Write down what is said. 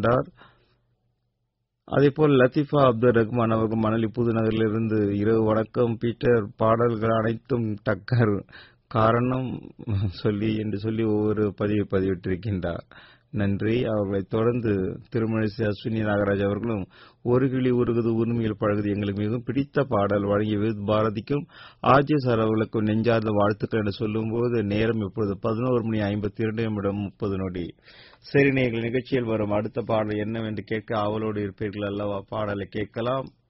பதிவிட்டிருக்கின்றார் அதேபோல் லத்திஃபா அப்துல் ரஹ்மான் அவர்கள் மணலி புதுநகரிலிருந்து இரவு வணக்கம் பீட்டர் பாடல்கள் அனைத்தும் டக்கர் காரணம் சொல்லி என்று சொல்லி ஒவ்வொரு பதிவை பதிவிட்டிருக்கின்றார் நன்றி அவர்களைத் தொடர்ந்து திருமணிசை அஸ்வினி நாகராஜ் அவர்களும் ஒரு கிளி உருகுது உரிமையில் பழகுது எங்களுக்கு மிகவும் பிடித்த பாடல் வழங்கிய விருத் பாரதிக்கும் ஆர்ஜே சார் அவர்களுக்கும் நெஞ்சார்ந்த வாழ்த்துக்கள் என்று சொல்லும்போது நேரம் இப்பொழுது பதினோரு மணி ஐம்பத்தி இரண்டு நிமிடம் முப்பது நொடி சரி நீங்கள் நிகழ்ச்சியில் வரும் அடுத்த பாடல் என்னவென்று கேட்க ஆவலோடு இருப்பீர்கள் அல்லவா பாடலை கேட்கலாம்